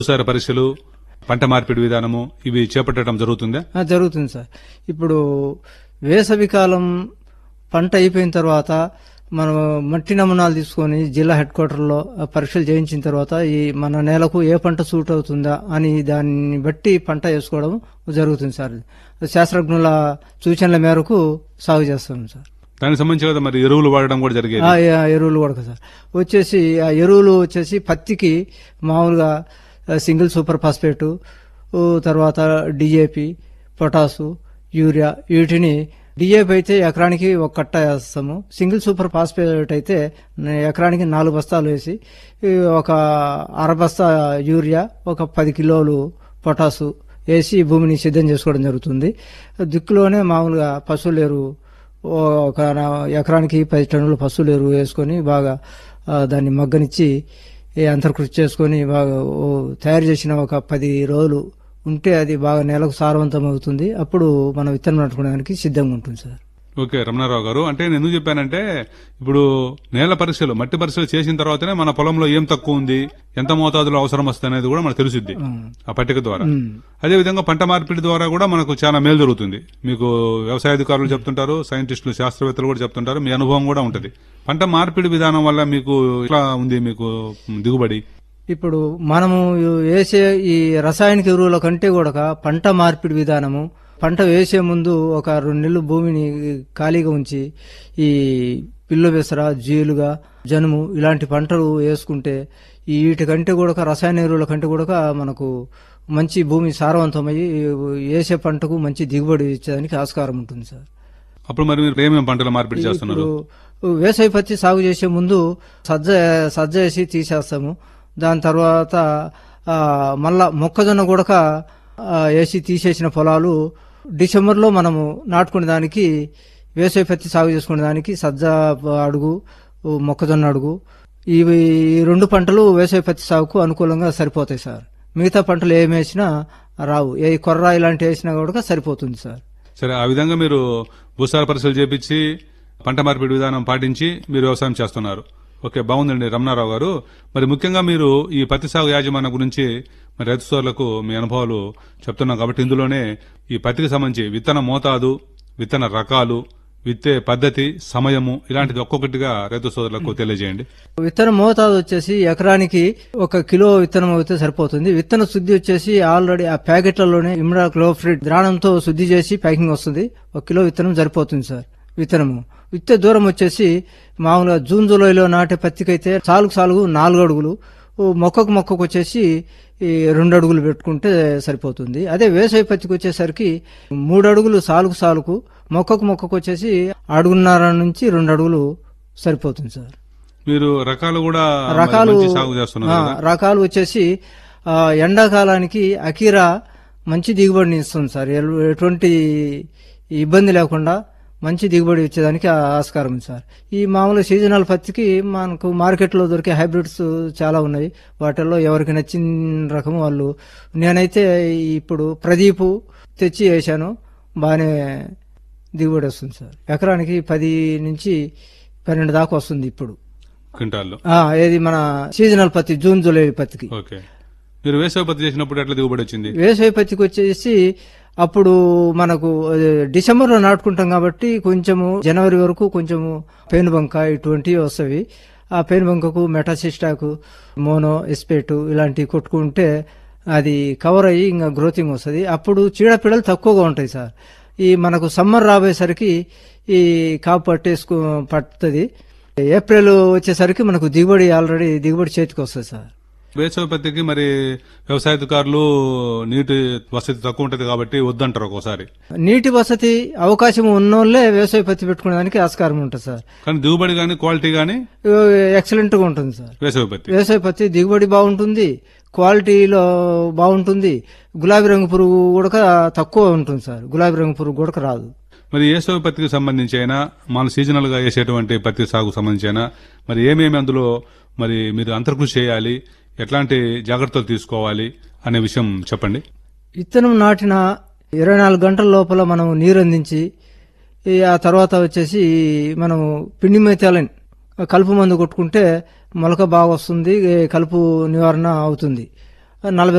భూసార పరీక్షలు పంట మార్పిడి విధానము ఇవి చేపట్టడం జరుగుతుందా ఆ, జరుగుతుంది సార్ ఇప్పుడు వేసవి కాలం పంట అయిపోయిన తర్వాత మనం మట్టి నమూనాలు తీసుకొని జిల్లా హెడ్ క్వార్టర్లో ఆ పరీక్షలు చేయించిన తర్వాత ఈ మన నేలకు ఏ పంట సూట్ అవుతుందా అని దాన్ని బట్టి పంట వేసుకోవడం జరుగుతుంది సార్ శాస్త్రజ్ఞుల సూచనల మేరకు సాగు చేస్తాం సార్ దానికి సంబంధించి కదా మరి ఎరువులు వాడడం కూడా జరిగేది ఆ, ఆ ఎరువులు కూడా సార్ వచ్చేసి ఆ ఎరువులు వచ్చేసి పత్తికి మామూలుగా ఆ, సింగిల్ సూపర్ ఫాస్ఫేటు ఊ, తర్వాత డిఏపి పొటాసు యూరియా వీటిని డిఏపి అయితే ఎకరానికి ఒక కట్ట వేస్తాము సింగిల్ సూపర్ ఫాస్ఫేట్ అయితే ఎకరానికి నాలుగు బస్తాలు వేసి ఈ ఒక అర బస్తా యూరియా ఒక పది కిలోలు పొటాసు వేసి భూమిని సిద్ధం చేసుకోవడం జరుగుతుంది దిక్కులోనే మామూలుగా పశువుల ఎరువు ఒక ఎకరానికి పది టన్నుల పశువుల ఎరువు వేసుకొని బాగా ఆ, దాన్ని మగ్గనిచ్చి ఈ అంతర్కృషి చేసుకొని బాగా ఓ తయారు చేసిన ఒక పది రోజులు ఉంటే అది బాగా నేలకు సారవంతం అవుతుంది అప్పుడు మనం విత్తనం నాటుకోవడానికి సిద్ధంగా ఉంటుంది సార్ ఓకే రమణారావు గారు అంటే నేను ఎందుకు చెప్పానంటే ఇప్పుడు నేల పరీక్షలు మట్టి పరీక్షలు చేసిన తర్వాతనే మన పొలంలో ఏం తక్కువ ఉంది ఎంత మోతాదులో అవసరం వస్తుంది అనేది కూడా మనకు తెలుసుద్ది ఆ పట్టిక ద్వారా అదే విధంగా పంట మార్పిడి ద్వారా కూడా మనకు చాలా మేలు జరుగుతుంది మీకు వ్యవసాయ అధికారులు చెప్తుంటారు సైంటిస్టులు శాస్త్రవేత్తలు కూడా చెప్తుంటారు మీ అనుభవం కూడా ఉంటుంది పంట మార్పిడి విధానం వల్ల మీకు ఎట్లా ఉంది మీకు దిగుబడి ఇప్పుడు మనము వేసే ఈ రసాయనిక ఎరువుల కంటే కూడా పంట మార్పిడి విధానము పంట వేసే ముందు ఒక రెండు నెలలు భూమిని ఖాళీగా ఉంచి ఈ పిల్లు పెసర జీలుగా జనుము ఇలాంటి పంటలు వేసుకుంటే ఈ వీటికంటే కూడా రసాయన ఎరువుల కంటే కూడా మనకు మంచి భూమి సారవంతమయ్యి వేసే పంటకు మంచి దిగుబడి ఇచ్చేదానికి ఆస్కారం ఉంటుంది సార్ అప్పుడు మరి మీరు ఏమేమి పంటల మార్పిడి చేస్తున్నారు ఇప్పుడు వేసవి పత్తి సాగు చేసే ముందు సజ్జ సజ్జ వేసి తీసేస్తాము దాని తర్వాత ఆ, మళ్ళా మొక్కజొన్న గుడక ఆ, వేసి తీసేసిన పొలాలు డిసెంబర్లో మనము నాటుకునే దానికి వేసవి పత్తి సాగు చేసుకునే దానికి సజ్జ అడుగు మొక్కజొన్న అడుగు ఇవి ఈ రెండు పంటలు వేసవి పత్తి సాగుకు అనుకూలంగా సరిపోతాయి సార్ మిగతా పంటలు ఏమి వేసినా రావు ఏ కొర్ర ఇలాంటివి వేసినా కూడా సరిపోతుంది సార్ సరే ఆ విధంగా మీరు భూసార పరీక్షలు చేపించి పంట మార్పిడి విధానం పాటించి మీరు వ్యవసాయం చేస్తున్నారు ఓకే బాగుందండి రమణారావు గారు మరి ముఖ్యంగా మీరు ఈ పత్తి సాగు యాజమాన్యం గురించి మరి రైతు సోదరులకు మీ అనుభవాలు చెప్తున్నాం కాబట్టి ఇందులోనే ఈ పత్తికి సంబంధించి విత్తన మోతాదు విత్తన రకాలు విత్తే పద్ధతి సమయము ఇలాంటిది ఒక్కొక్కటిగా రైతు సోదరులకు తెలియజేయండి విత్తనం మోతాదు వచ్చేసి ఎకరానికి ఒక కిలో విత్తనం అయితే సరిపోతుంది విత్తన శుద్ధి వచ్చేసి ఆల్రెడీ ఆ ప్యాకెట్లలోనే ఇమ్రా క్లోఫ్రిడ్ ద్రాణంతో శుద్ధి చేసి ప్యాకింగ్ వస్తుంది ఒక కిలో విత్తనం సరిపోతుంది సార్ విత్తనము విత్తే దూరం వచ్చేసి మామూలుగా జూన్ జూలైలో నాటే పత్తికైతే సాలుకు సాలుగు నాలుగు అడుగులు ఓ మొక్కకు మొక్కకు వచ్చేసి ఈ రెండు అడుగులు పెట్టుకుంటే సరిపోతుంది అదే వేసవి పత్తికి వచ్చేసరికి మూడు అడుగులు సాలుకు సాలుకు మొక్కకు మొక్కకు వచ్చేసి అడుగున్నర నుంచి రెండు అడుగులు సరిపోతుంది సార్ మీరు రకాలు కూడా మరి రకాలు మంచి సాగు చేస్తున్నారు ఆ, కదా? రకాలు వచ్చేసి ఆ, ఎండాకాలానికి అకీరా మంచి దిగుబడిని ఇస్తుంది సార్ ఎల్- ఎటువంటి ఇబ్బంది లేకుండా మంచి దిగుబడి ఇచ్చేదానికి ఆ- ఆస్కారం ఉంది సార్ ఈ మామూలు సీజనల్ పత్తికి మనకు మార్కెట్లో దొరికే హైబ్రిడ్స్ చాలా ఉన్నాయి వాటిల్లో ఎవరికి నచ్చిన రకం వాళ్ళు నేనైతే ఇప్పుడు ప్రదీపు తెచ్చి వేశాను బాగానే దిగుబడి వస్తుంది సార్ ఎకరానికి పది నుంచి పన్నెండు దాకా వస్తుంది ఇప్పుడు క్వింటాల్లో ఆ, ఏది మన సీజనల్ పత్తి జూన్ జూలై పత్తికి ఓకే మీరు వేసవి పత్తి చేసినప్పుడు ఎట్లా దిగుబడి వచ్చింది వేసవి పత్తికి వచ్చేసి అప్పుడు మనకు అది డిసెంబర్లో నాటుకుంటాం కాబట్టి కొంచెము జనవరి వరకు కొంచెము పేనుబంక ఇటువంటివి వస్తాయి ఆ పేనుబంకకు మెటాసిస్టాకు మోనో ఎస్పేటు ఇలాంటివి కొట్టుకుంటే అది కవర్ అయ్యి ఇంకా గ్రోతింగ్ వస్తుంది అప్పుడు చీడపీడలు తక్కువగా ఉంటాయి సార్ ఈ మనకు సమ్మర్ రాబోయేసరికి ఈ కాపు పట్టేసుకు పడుతుంది ఏప్రిల్ వచ్చేసరికి మనకు దిగుబడి ఆల్రెడీ దిగుబడి చేతికి వస్తుంది సార్ వేసవి పత్తికి మరి వ్యవసాయ అధికారులు నీటి వసతి తక్కువ ఉంటది కాబట్టి వద్దంటారు ఒక్కోసారి నీటి వసతి అవకాశం ఉన్నోళ్ళే వ్యవసాయ పత్తి పెట్టుకునేదానికి ఆస్కారం ఉంటుంది సార్ కానీ దిగుబడి గాని క్వాలిటీ గాని ఎక్సలెంట్ గా ఉంటుంది సార్ వేసవి పత్తి వ్యవసాయ పత్తి దిగుబడి బాగుంటుంది క్వాలిటీలో బాగుంటుంది గులాబీ రంగు పురుగు కూడా తక్కువ ఉంటుంది సార్ గులాబీ రంగు పురుగు కూడా రాదు మరి వేసవి పత్తికి సంబంధించి అయినా మన సీజనల్ గా వేసేటువంటి పత్తి సాగు సంబంధించి అయినా మరి ఏమేమి అందులో మరి మీరు అంతర్కృషి చేయాలి ఎట్లాంటి జాగ్రత్తలు తీసుకోవాలి అనే విషయం చెప్పండి విత్తనం నాటిన ఇరవై నాలుగు గంటల లోపల మనం నీరు అందించి ఈ ఆ తర్వాత వచ్చేసి మనం పిండి మెథాలిన్ కలుపు మందు కొట్టుకుంటే మొలక బాగా వస్తుంది ఈ కలుపు నివారణ అవుతుంది నలభై